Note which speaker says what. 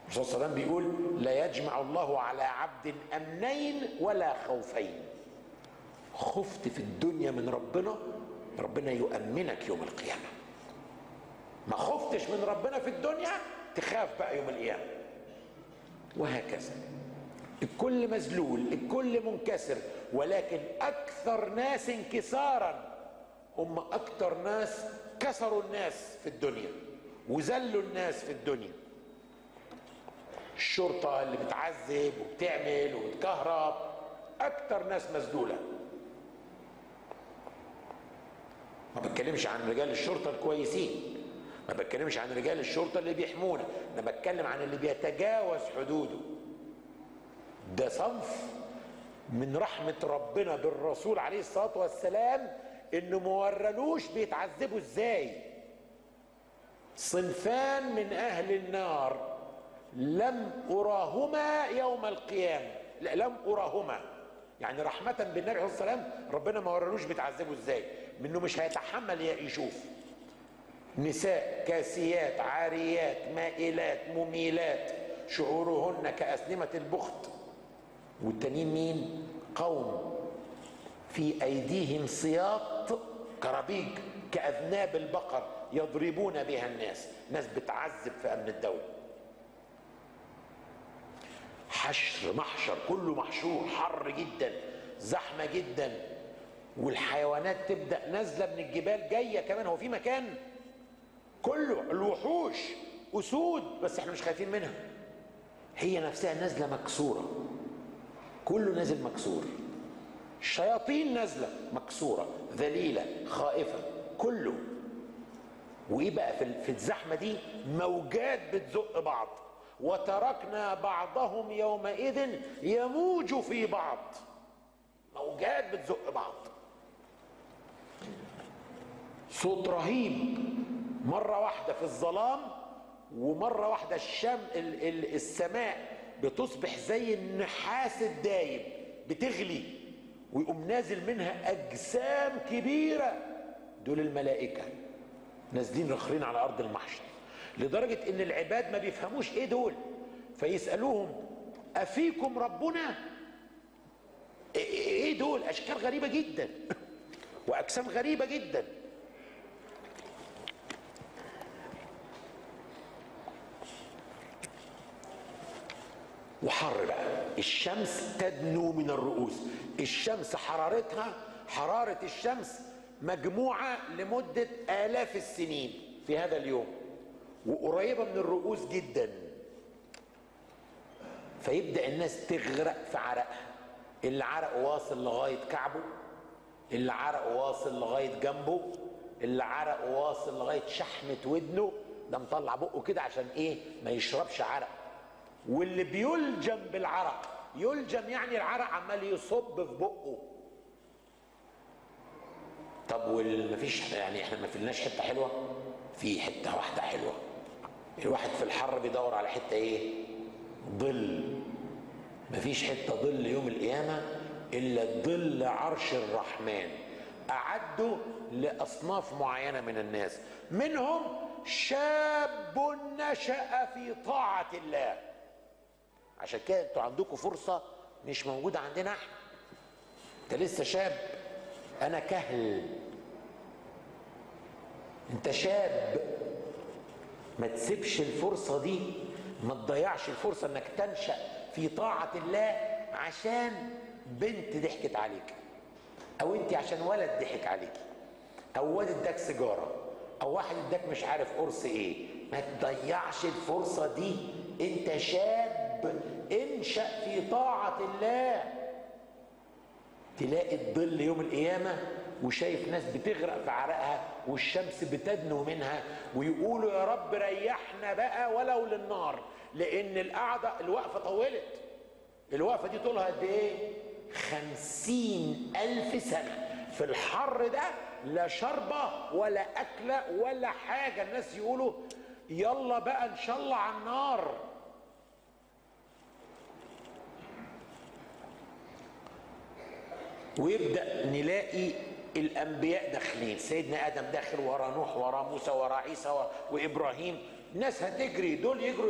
Speaker 1: الرسول صلى الله عليه وسلم بيقول لا يجمع الله على عبد امنين ولا خوفين خفت في الدنيا من ربنا ربنا يؤمنك يوم القيامه ما خفتش من ربنا في الدنيا تخاف بقى يوم القيامه وهكذا الكل مذلول الكل منكسر ولكن اكثر ناس انكسارا هم اكثر ناس كسروا الناس في الدنيا وذلوا الناس في الدنيا الشرطة اللي بتعذب وبتعمل وبتكهرب أكتر ناس مذلولة ما بتكلمش عن رجال الشرطة الكويسين ما بتكلمش عن رجال الشرطة اللي بيحمونا أنا بتكلم عن اللي بيتجاوز حدوده ده صنف من رحمة ربنا بالرسول عليه الصلاة والسلام إنه ما ورلوش بيتعذبوا إزاي صنفان من أهل النار لم أراهما يوم القيامة لا لم أراهما يعني رحمة بالنبي عليه الصلاة والسلام ربنا ما ورلوش بيتعذبوا ازاي منه مش هيتحمل يشوف نساء كاسيات عاريات مائلات مميلات شعورهن كأسنمة البخت والتانيين مين قوم في أيديهم سياط كرابيج كأذناب البقر يضربون بها الناس ناس بتعذب في أمن الدولة حشر محشر كله محشور حر جدا زحمة جدا والحيوانات تبدأ نازلة من الجبال جاية كمان هو في مكان كله الوحوش أسود بس احنا مش خايفين منها هي نفسها نازلة مكسورة كله نازل مكسور الشياطين نازلة مكسورة ذليلة خائفة كله وإيه بقى في الزحمة دي موجات بتزق بعض وتركنا بعضهم يومئذ يموج في بعض موجات بتزق بعض صوت رهيب مرة واحدة في الظلام ومرة واحدة الشم ال ال السماء بتصبح زي النحاس الدايب بتغلي ويقوم نازل منها أجسام كبيرة دول الملائكة نازلين رخرين على أرض المحشر لدرجة ان العباد ما بيفهموش ايه دول فيسألوهم افيكم ربنا ايه دول اشكال غريبة جدا واجسام غريبة جدا وحر بقى الشمس تدنو من الرؤوس الشمس حرارتها حرارة الشمس مجموعة لمدة آلاف السنين في هذا اليوم وقريبه من الرؤوس جدا فيبدا الناس تغرق في عرقها اللي عرقه واصل لغايه كعبه اللي عرقه واصل لغايه جنبه اللي عرقه واصل لغايه شحمه ودنه ده مطلع بقه كده عشان ايه ما يشربش عرق واللي بيلجم بالعرق يلجم يعني العرق عمال يصب في بقه طب والمفيش يعني احنا ما فيلناش حته حلوه في حته واحده حلوه الواحد في الحر بيدور على حته ايه ظل مفيش حته ظل يوم القيامه الا ظل عرش الرحمن اعدوا لاصناف معينه من الناس منهم شاب نشا في طاعه الله عشان كده انتوا عندكم فرصه مش موجوده عندنا احنا انت لسه شاب انا كهل انت شاب ما تسيبش الفرصة دي ما تضيعش الفرصة انك تنشأ في طاعة الله عشان بنت ضحكت عليك او انت عشان ولد ضحك عليك او ولد اداك سيجارة او واحد اداك مش عارف قرص ايه ما تضيعش الفرصة دي انت شاب انشأ في طاعة الله تلاقي الظل يوم القيامة وشايف ناس بتغرق في عرقها والشمس بتدنو منها ويقولوا يا رب ريحنا بقى ولو للنار لأن القعدة الوقفة طولت الوقفة دي طولها قد إيه؟ خمسين ألف سنة في الحر ده لا شربة ولا أكلة ولا حاجة الناس يقولوا يلا بقى إن شاء الله على النار ويبدا نلاقي الانبياء داخلين سيدنا ادم داخل ورا نوح ورا موسى ورا عيسى وابراهيم ناس هتجري دول يجروا